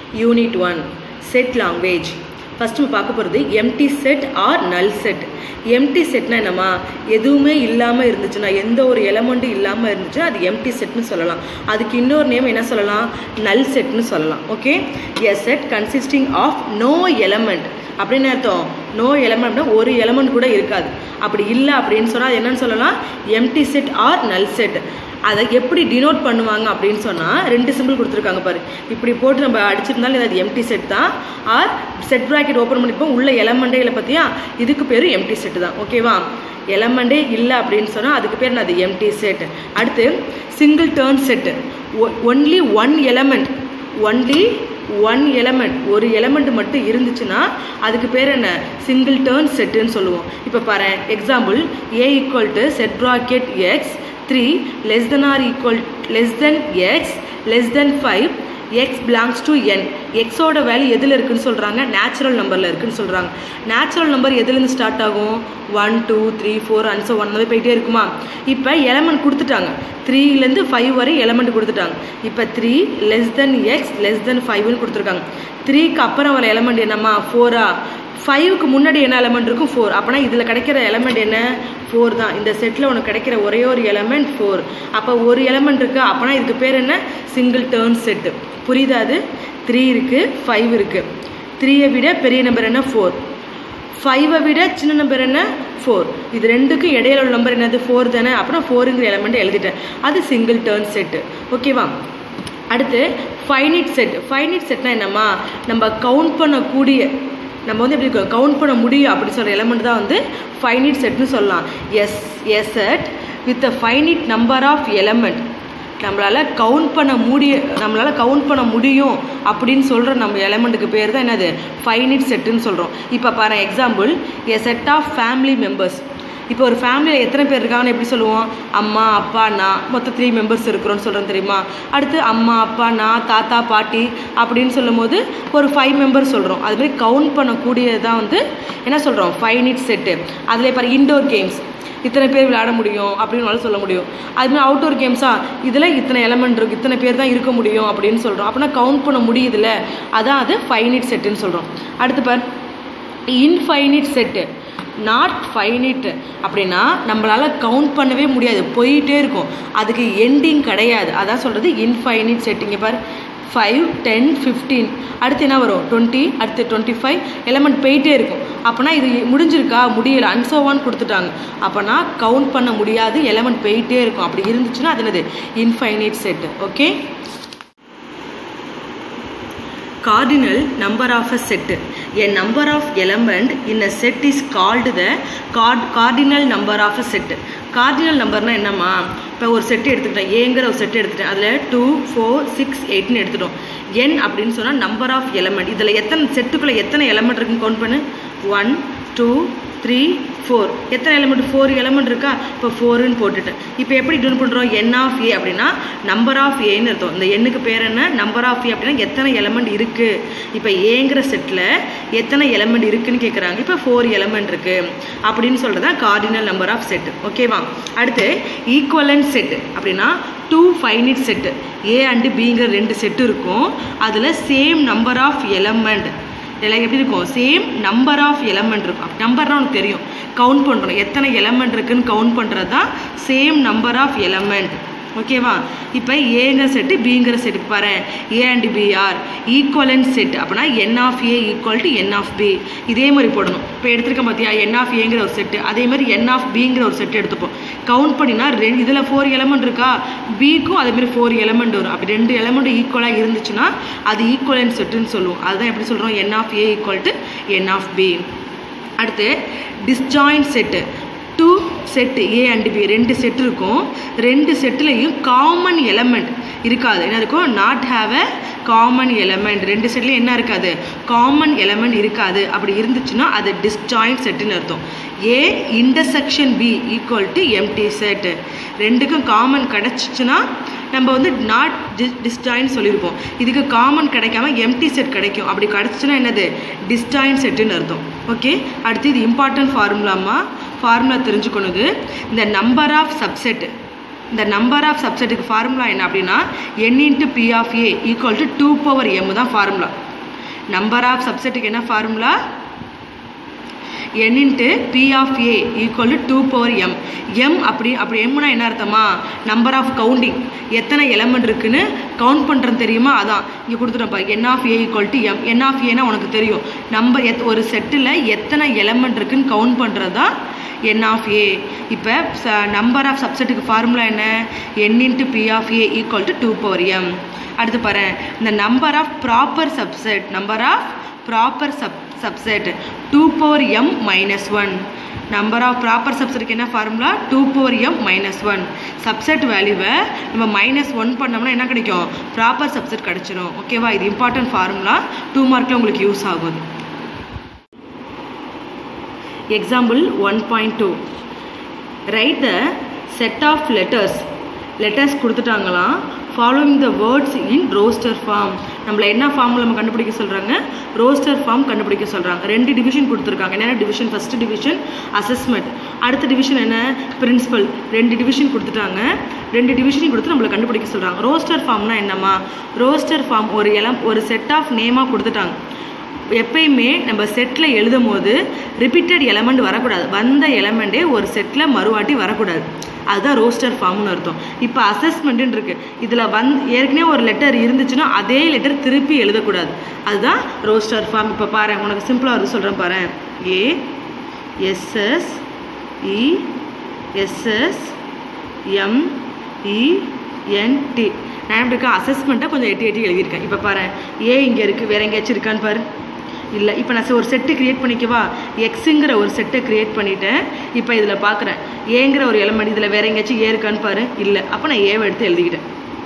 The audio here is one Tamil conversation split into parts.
unit one set language first நம்ம பார்க்க போகிறது empty set or null set empty செட்னா என்னம்மா எதுவுமே இல்லாமல் இருந்துச்சுன்னா எந்த ஒரு எலமெண்ட்டும் இல்லாமல் இருந்துச்சுன்னா அது எம்டி செட்னு சொல்லலாம் அதுக்கு இன்னொரு நேம் என்ன சொல்லலாம் நல் செட்னு சொல்லலாம் okay a set consisting of no element அப்படின்னு அர்த்தம் நோ எலமெண்ட்னா ஒரு எலமெண்ட் கூட இருக்காது அப்படி இல்லை அப்படின்னு சொன்னால் அது என்னன்னு சொல்லலாம் empty set or null set அதை எப்படி டினோட் பண்ணுவாங்க அப்படின்னு சொன்னால் ரெண்டு சிம்பிள் கொடுத்துருக்காங்க பாரு இப்படி போட்டு நம்ம அடிச்சிருந்தாலும் அது எம்டி செட் தான் ஆர் செட் ப்ராக்கெட் ஓப்பன் பண்ணிப்போம் உள்ள எலமெண்டே இல்லை பார்த்தியா இதுக்கு பேர் எம்டி செட் தான் ஓகேவா எலமெண்டே இல்லை அப்படின்னு சொன்னால் அதுக்கு பேர் அது எம்டி செட் அடுத்து singleton set only one element only one element ஒரு எலமெண்ட் மட்டும் இருந்துச்சுன்னா அதுக்கு பேர் என்ன சிங்கிள் டேர்ன் செட்டுன்னு சொல்லுவோம் இப்போ பாரு example A equal to set bracket x three less than or equal less than x less than five x belongs to N எக்ஸோட வேல்யூ எதில் இருக்குன்னு சொல்கிறாங்க நேச்சுரல் நம்பரில் இருக்குன்னு சொல்கிறாங்க நேச்சுரல் நம்பர் எதுலேருந்து ஸ்டார்ட் ஆகும் one two three four and so on மாதிரி போயிட்டே இருக்குமா இப்போ எலமெண்ட் கொடுத்துட்டாங்க த்ரீலேருந்து ஃபைவ் வரை எலமெண்ட் கொடுத்துட்டாங்க இப்போ three less than x less than ஃபைவ்னு கொடுத்துருக்காங்க த்ரீக்கு அப்புறம் வர எலமெண்ட் என்னம்மா ஃபோரா ஃபைவுக்கு முன்னாடி என்ன எலமெண்ட் இருக்கும் ஃபோர் அப்போனா இதில் கிடைக்கிற எலமெண்ட் என்ன ஃபோர் தான் இந்த செட்டில் உனக்கு கிடைக்கிற ஒரே ஒரு எலமெண்ட் ஃபோர் அப்போ ஒரு எலமெண்ட் இருக்குது அப்போனா இதுக்கு பேர் என்ன சிங்கிள் டேர்ன் செட்டு புரியுதா அது த்ரீ இருக்குது ஃபைவ் இருக்குது த்ரீயை விட பெரிய நம்பர் என்ன ஃபோர் ஃபைவை விட சின்ன நம்பர் என்ன ஃபோர் இது ரெண்டுக்கும் இடையில உள்ள நம்பர் என்னது ஃபோர் தானே அப்புறம் ஃபோருங்கிற எலமெண்ட் எழுதிட்டேன் அது சிங்கிள் டேர்ன் செட்டு ஓகேவா அடுத்து ஃபைனிட் செட் ஃபைனிட் செட்னா என்னம்மா நம்ம கவுண்ட் பண்ணக்கூடிய நம்ம வந்து எப்படி கவுண்ட் பண்ண முடியும் அப்படி சொல்கிற எலமெண்ட் தான் வந்து ஃபைனிட் செட்னு சொல்லலாம் S S set with a finite number of element நம்மளால் கவுண்ட் பண்ண முடிய நம்மளால் கவுண்ட் பண்ண முடியும் அப்படின்னு சொல்கிற நம்ம எலமெண்ட்டுக்கு பேர் தான் என்னது ஃபைனிட் செட்டுன்னு சொல்கிறோம் இப்போ பாரு example a set of family members இப்போ ஒரு ஃபேமிலியில் எத்தனை பேர் இருக்காங்கன்னு எப்படி சொல்லுவோம் அம்மா அப்பா நான் மொத்தம் த்ரீ மெம்பர்ஸ் இருக்கிறோன்னு சொல்கிறோம் தெரியுமா அடுத்து அம்மா அப்பா நான் தாத்தா பாட்டி அப்படின்னு சொல்லும் போது ஒரு ஃபைவ் மெம்பர்ஸ் சொல்கிறோம் அதுமாதிரி கவுண்ட் பண்ணக்கூடியது தான் வந்து என்ன சொல்கிறோம் ஃபைனிட் செட்டு அதில் பாரு இன்டோர் கேம்ஸ் இத்தனை பேர் விளையாட முடியும் அப்படின்னு சொல்ல முடியும் அதுமாதிரி அவுட்டோர் கேம்ஸா இதில் இத்தனை எலமெண்ட் இருக்குது இத்தனை பேர் தான் இருக்க முடியும் அப்படின்னு சொல்கிறோம் அப்படின்னா கவுண்ட் பண்ண முடியுதுல்ல அதான் அது ஃபைனிட் செட்டுன்னு சொல்கிறோம் அடுத்து பார் இன்ஃபைனிட் செட்டு நாட் ஃபைனிட் அப்படின்னா நம்மளால் கவுண்ட் பண்ணவே முடியாது போயிட்டே இருக்கும் அதுக்கு எண்டிங் கிடையாது அதான் சொல்கிறது இன்ஃபைனிட் செட்டிங்க பார் ஃபைவ் டென் ஃபிஃப்டீன் அடுத்து என்ன வரும் டுவெண்ட்டி அடுத்து டுவெண்ட்டி ஃபைவ் எலமெண்ட் போயிட்டே இருக்கும் அப்போனா இது முடிஞ்சிருக்கா முடியல அன்சோவான்னு கொடுத்துட்டாங்க அப்போனா கவுண்ட் பண்ண முடியாது எலமெண்ட் போயிட்டே இருக்கும் அப்படி இருந்துச்சுன்னா அது என்னது infinite set okay cardinal number of a set a number of element in a set is called the card cardinal number of a set cardinal நம்பர்னா என்னம்மா இப்போ ஒரு செட்டு எடுத்துக்கிட்டேன் ஏங்கிற ஒரு செட்டு எடுத்துட்டேன் அதில் டூ ஃபோர் சிக்ஸ் எயிட்னு எடுத்துட்டோம் என் அப்படின்னு சொன்னால் நம்பர் ஆஃப் எலமெண்ட் இதில் எத்தனை செட்டுக்குள்ளே எத்தனை எலமெண்ட் இருக்குன்னு கவுண்ட் பண்ணு ஒன் டூ த்ரீ ஃபோர் எத்தனை எலமெண்ட் ஃபோர் எலமெண்ட் இருக்கா இப்போ ஃபோருன்னு போட்டுட்டேன் இப்போ எப்படி டியூன் பண்ணுறோம் என் ஆஃப் ஏ அப்படின்னா நம்பர் ஆஃப் ஏன்னு அர்த்தம் இந்த எண்ணுக்கு பேர் என்ன நம்பர் ஆஃப் ஏ அப்படின்னா எத்தனை எலமெண்ட் இருக்குது இப்போ ஏங்கிற செட்டில் எத்தனை எலமெண்ட் இருக்குன்னு கேட்குறாங்க இப்போ ஃபோர் எலமெண்ட் இருக்குது அப்படின்னு சொல்கிறது தான் கார்டினல் நம்பர் ஆஃப் செட்டு ஓகேவா அடுத்து ஈக்குவலன்ட் செட்டு அப்படின்னா two finite set A and பிங்கிற ரெண்டு செட்டு இருக்கும் அதில் சேம் நம்பர் ஆஃப் எலமெண்ட் இதெல்லாம் எப்படி இருக்கும் சேம் நம்பர் ஆஃப் எலமெண்ட் இருக்கும் நம்பர்னால் உனக்கு தெரியும் கவுண்ட் பண்ணுறோம் எத்தனை எலமெண்ட் இருக்குன்னு கவுண்ட் பண்ணுறது தான் சேம் நம்பர் ஆஃப் எலமெண்ட் ஓகேவா இப்போ ஏங்கிற செட்டு பிங்கிற செட்டு பாரு A and B are equivalent set அப்படின்னா n of A equal to n of B இதே மாதிரி போடணும் இப்போ எடுத்துருக்க பார்த்தியா என் ஆஃப் ஏங்கிற ஒரு செட்டு அதே மாதிரி என் ஆஃப் பிங்கிற ஒரு செட்டு எடுத்துப்போம் கவுண்ட் பண்ணினா ரெண்டு இதில் ஃபோர் எலமெண்ட் இருக்கா பிக்கும் அதேமாதிரி ஃபோர் எலமெண்ட் வரும் அப்படி ரெண்டு எலமெண்ட் ஈக்குவலாக இருந்துச்சுன்னா அது ஈக்குவலன்ட் செட்டுன்னு சொல்லுவோம் அதுதான் எப்படி சொல்கிறோம் n of A equal to n of B அடுத்து disjoint set two set A and B ரெண்டு செட் இருக்கும் ரெண்டு செட்டுலேயும் காமன் எலமெண்ட் இருக்காது என்ன இருக்கும் not have a common element ரெண்டு செட்லேயும் என்ன இருக்காது காமன் எலமெண்ட் இருக்காது அப்படி இருந்துச்சுன்னா அது டிஸ்ஜாயின்ட் செட்டுன்னு அர்த்தம் A intersection B equal to empty set ரெண்டுக்கும் காமன் கிடச்சிச்சுன்னா நம்ம வந்து நாட் டிஸ் டிஸ்ஜாயின் சொல்லியிருப்போம் இதுக்கு காமன் கிடைக்காம எம்டி செட் கிடைக்கும் அப்படி கிடச்சிச்சுன்னா என்னது டிஸ்ஜாயின் செட்டுன்னு அர்த்தம் ஓகே அடுத்து இது இம்பார்ட்டன்ட் ஃபார்முலாமா ஃபார்முலா தெரிஞ்சுக்கணுது இந்த நம்பர் ஆஃப் சப்செட் இந்த நம்பர் ஆஃப் சப்செட்டுக்கு ஃபார்முலா என்ன அப்படின்னா n into P of A equal to two power m தான் ஃபார்முலா நம்பர் ஆஃப் சப்செட்டுக்கு என்ன formula n into P of A equal to two power m m அப்படி அப்படி எம்னா என்ன அர்த்தமா நம்பர் ஆஃப் கவுண்டிங் எத்தனை எலமெண்ட் இருக்குன்னு கவுண்ட் பண்ணுறது தெரியுமா அதான் இங்கே கொடுத்துட்டோம்ப்பா n of A equal to m n of ஏனா உனக்கு தெரியும் நம்பர் எத் ஒரு செட்டில் எத்தனை எலமெண்ட் இருக்குன்னு கவுண்ட் பண்ணுறது தான் என் ஆஃப் ஏ இப்போ நம்பர் ஆஃப் சப்செட்டுக்கு ஃபார்முலா என்ன n into P of A equal to two power m அடுத்து பாரு இந்த number of proper subset number of proper sub subset two power m minus one number of proper சப்செட்டுக்கு என்ன formula two power m minus one subset வேல்யூவை நம்ம மைனஸ் ஒன் பண்ணோம்னா என்ன கிடைக்கும் ப்ராப்பர் சப்செட் கிடச்சிரும் ஓகேவா இது இம்பார்ட்டன்ட் ஃபார்முலா டூ மார்க்கில் உங்களுக்கு யூஸ் ஆகும் example one point two write the set of letters letters கொடுத்துட்டாங்களாம் following the words in roster form நம்மளை என்ன ஃபார்மில் நம்ம கண்டுபிடிக்க சொல்கிறாங்க ரோஸ்டர் ஃபார்ம் கண்டுபிடிக்க சொல்கிறாங்க ரெண்டு டிவிஷன் கொடுத்துருக்காங்க என்னென்ன டிவிஷன் ஃபஸ்ட்டு டிவிஷன் அசஸ்மெண்ட் அடுத்த டிவிஷன் என்ன பிரின்சிபல் ரெண்டு டிவிஷன் கொடுத்துட்டாங்க ரெண்டு டிவிஷனையும் கொடுத்து நம்மளை கண்டுபிடிக்க சொல்கிறாங்க ரோஸ்டர் ஃபார்ம்னா என்னம்மா ரோஸ்டர் ஃபார்ம் ஒரு எலம் ஒரு செட் ஆஃப் நேமாக கொடுத்துட்டாங்க எப்பயுமே நம்ம செட்டில் எழுதும் போது ரிப்பீட்டட் எலமெண்ட் வரக்கூடாது வந்த எலமெண்ட்டே ஒரு செட்டில் மறுவாட்டி வரக்கூடாது அதுதான் ரோஸ்டர் ஃபார்ம்னு அர்த்தம் இப்போ அசஸ்மெண்ட்டுன்னு இருக்குது இதில் வந் ஏற்கனவே ஒரு லெட்டர் இருந்துச்சுன்னா அதே லெட்டர் திருப்பி எழுதக்கூடாது அதுதான் ரோஸ்டர் ஃபார்ம் இப்போ பாரு உனக்கு சிம்பிளாக வந்து சொல்கிறேன் பாரு A S S E S S M E N T நான் எப்படி இருக்கேன் அசஸ்மெண்ட்டை கொஞ்சம் எட்டி எட்டி எழுதியிருக்கேன் இப்போ பாரு ஏ இங்கே இருக்குது வேற எங்கேயாச்சும் இருக்கான்னு பாரு இல்லை இப்போ நான் ஒரு செட்டு க்ரியேட் பண்ணிக்கவா எக்ஸுங்கிற ஒரு செட்டை க்ரியேட் பண்ணிட்டேன் இப்போ இதில் பார்க்குறேன் ஏங்கிற ஒரு எலமெண்ட் இதில் வேற எங்கேயாச்சும் ஏ இருக்கான்னு பாரு இல்லை அப்போ நான் ஏவை எடுத்து எழுதிக்கிட்டேன்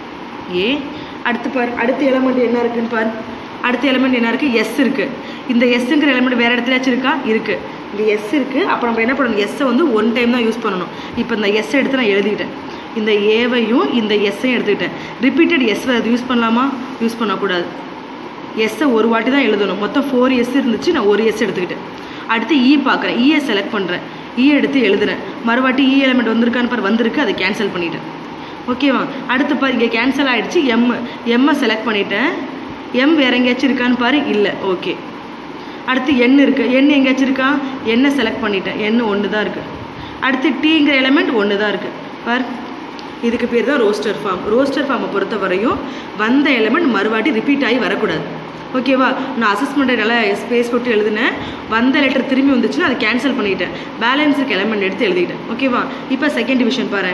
ஏ அடுத்து பாரு அடுத்த எலமெண்ட் என்ன இருக்குன்னு பாரு அடுத்த எலமெண்ட் என்ன இருக்குது எஸ் இருக்குது இந்த எஸ்ஸுங்கிற எலமெண்ட் வேறு இடத்துலயாச்சும் இருக்கா இருக்குது இங்கே எஸ் இருக்குது அப்போ நம்ம என்ன பண்ணணும் எஸ்ஸை வந்து ஒன் டைம் தான் யூஸ் பண்ணணும் இப்போ இந்த எஸ்ஸை எடுத்து நான் எழுதிக்கிட்டேன் இந்த ஏவையும் இந்த எஸ்ஸையும் எடுத்துக்கிட்டேன் ரிப்பீட்டட் எஸ் அது யூஸ் பண்ணலாமா யூஸ் பண்ணக்கூடாது எஸ்ஸை ஒரு வாட்டி தான் எழுதணும் மொத்தம் ஃபோர் எஸ் இருந்துச்சு நான் ஒரு எஸ் எடுத்துக்கிட்டேன் அடுத்து இ பார்க்குறேன் இயை செலக்ட் பண்ணுறேன் இ எடுத்து எழுதுறேன் மறுவாட்டி இ எலிமெண்ட் வந்திருக்கான்னு பாரு வந்திருக்கு அதை கேன்சல் பண்ணிட்டேன் ஓகேவா அடுத்து பாரு இங்கே கேன்சல் ஆகிடுச்சு எம் எம்மை செலக்ட் பண்ணிட்டேன் எம் வேற எங்கேயாச்சும் இருக்கான்னு பாரு இல்லை ஓகே அடுத்து எண் இருக்குது எண் எங்கேயாச்சும் இருக்கா எண்ணை செலக்ட் பண்ணிட்டேன் எண் ஒன்று தான் இருக்குது அடுத்து டீங்கிற எலமெண்ட் ஒன்று தான் இருக்குது பார் இதுக்கு பேர் தான் ரோஸ்டர் ஃபார்ம் ரோஸ்டர் ஃபார்மை பொறுத்த வரையும் வந்த எலமெண்ட் மறுவாட்டி ரிப்பீட் ஆகி வரக்கூடாது ஓகேவா நான் அசஸ்மெண்ட்டை நல்லா ஸ்பேஸ் போட்டு எழுதினேன் வந்த லெட்டர் திரும்பி வந்துச்சுன்னா அதை கேன்சல் பண்ணிட்டேன் பேலன்ஸுக்கு எலமெண்ட் எடுத்து எழுதிட்டேன் ஓகேவா இப்போ செகண்ட் டிவிஷன் பாரு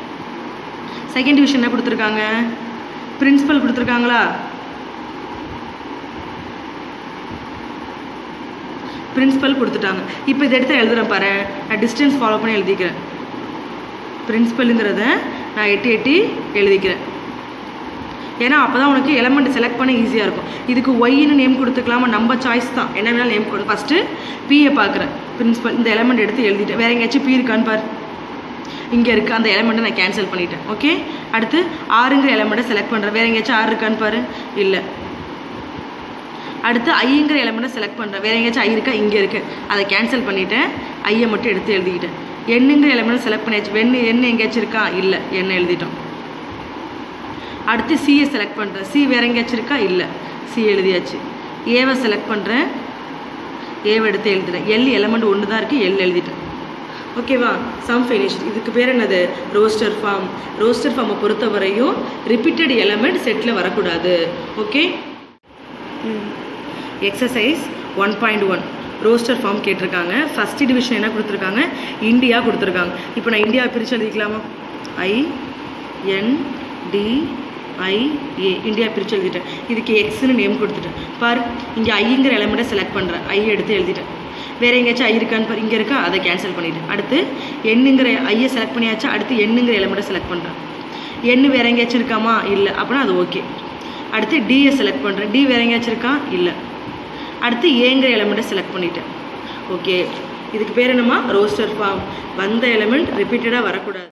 செகண்ட் டிவிஷன் என்ன கொடுத்துருக்காங்க பிரின்சிபல் கொடுத்துருக்காங்களா பிரின்சிபல் கொடுத்துட்டாங்க இப்போ இதை எடுத்து எழுதுறேன் பாரு நான் டிஸ்டன்ஸ் ஃபாலோ பண்ணி எழுதிக்கிறேன் பிரின்சிபலுங்கிறத நான் எட்டி எட்டி எழுதிக்கிறேன் ஏன்னா அப்போ தான் உனக்கு எலமெண்ட் செலக்ட் பண்ண ஈஸியாக இருக்கும் இதுக்கு ஒய்னு நேம் கொடுத்துக்கலாமா நம்ம சாய்ஸ் தான் என்ன வேணாலும் நேம் கொடு ஃபஸ்ட்டு பியை பார்க்குறேன் பிரின்சிபல் இந்த எலமெண்ட் எடுத்து எழுதிட்டேன் வேறு எங்கேயாச்சும் பி இருக்கான்னு பாரு இங்கே இருக்குது அந்த எலமெண்ட்டை நான் கேன்சல் பண்ணிட்டேன் ஓகே அடுத்து ஆறுங்கிற எலமெண்ட்டை செலக்ட் பண்ணுறேன் வேறு எங்கேயாச்சும் ஆறு இருக்கான்னு பாரு இல்லை அடுத்து ஐங்கிற எலமெண்ட்டை செலக்ட் பண்ணுறேன் வேறு எங்கேயாச்சும் ஐ இருக்கா இங்கே இருக்குது அதை கேன்சல் பண்ணிவிட்டேன் ஐயை மட்டும் எடுத்து எழுதிக்கிட்டேன் எண்ணுங்கிற எலமெண்ட் செலக்ட் பண்ணியாச்சு வெண்ணு எண்ணு எங்கேயாச்சும் இருக்கா இல்லை எண்ணெய் எழுதிட்டோம் அடுத்து சியை செலக்ட் பண்ணுறேன் சி வேறு எங்கேயாச்சும் இருக்கா இல்லை சி எழுதியாச்சு ஏவை செலக்ட் பண்ணுறேன் ஏவை எடுத்து எழுதுறேன் எல் எலமெண்ட் ஒன்று தான் இருக்குது எல் எழுதிட்டேன் ஓகேவா சம் ஃபினிஷ் இதுக்கு பேர் என்னது ரோஸ்டர் ஃபார்ம் ரோஸ்டர் ஃபார்மை பொறுத்த வரையும் ரிப்பீட்டட் எலமெண்ட் செட்டில் வரக்கூடாது okay exercise one point one roster form கேட்டிருக்காங்க ஃபஸ்ட் டிவிஷன் என்ன கொடுத்துருக்காங்க இந்தியா கொடுத்துருக்காங்க இப்போ நான் இந்தியா பிரித்து எழுதிக்கலாமா ஐ என் டி ஐ ஏ இந்தியா பிரித்து எழுதிட்டேன் இதுக்கு எக்ஸ்னு நேம் கொடுத்துட்டேன் பார் இங்கே ஐங்கிற எலமெண்ட்டை செலக்ட் பண்ணுறேன் ஐ எடுத்து எழுதிட்டேன் வேறு எங்கேயாச்சும் ஐ இருக்கான்னு பாரு இங்கே இருக்கா அதை கேன்சல் பண்ணிவிட்டேன் அடுத்து எண்ணுங்கிற ஐயை செலக்ட் பண்ணியாச்சு அடுத்து எண்ணுங்கிற எலமெண்ட்டை செலக்ட் பண்ணுறேன் எண்ணு வேறு எங்கேயாச்சும் இருக்காமா இல்லை அப்படின்னா அது ஓகே அடுத்து டியை செலக்ட் பண்ணுறேன் டி வேறு எங்கேயாச்சும் இருக்கா இல்லை அடுத்து ஏங்கிற எலமெண்ட்டை செலக்ட் பண்ணிட்டேன் ஓகே இதுக்கு பேர் என்னம்மா ரோஸ்டர் ஃபார்ம் வந்த எலமெண்ட் ரிப்பீட்டடாக வரக்கூடாது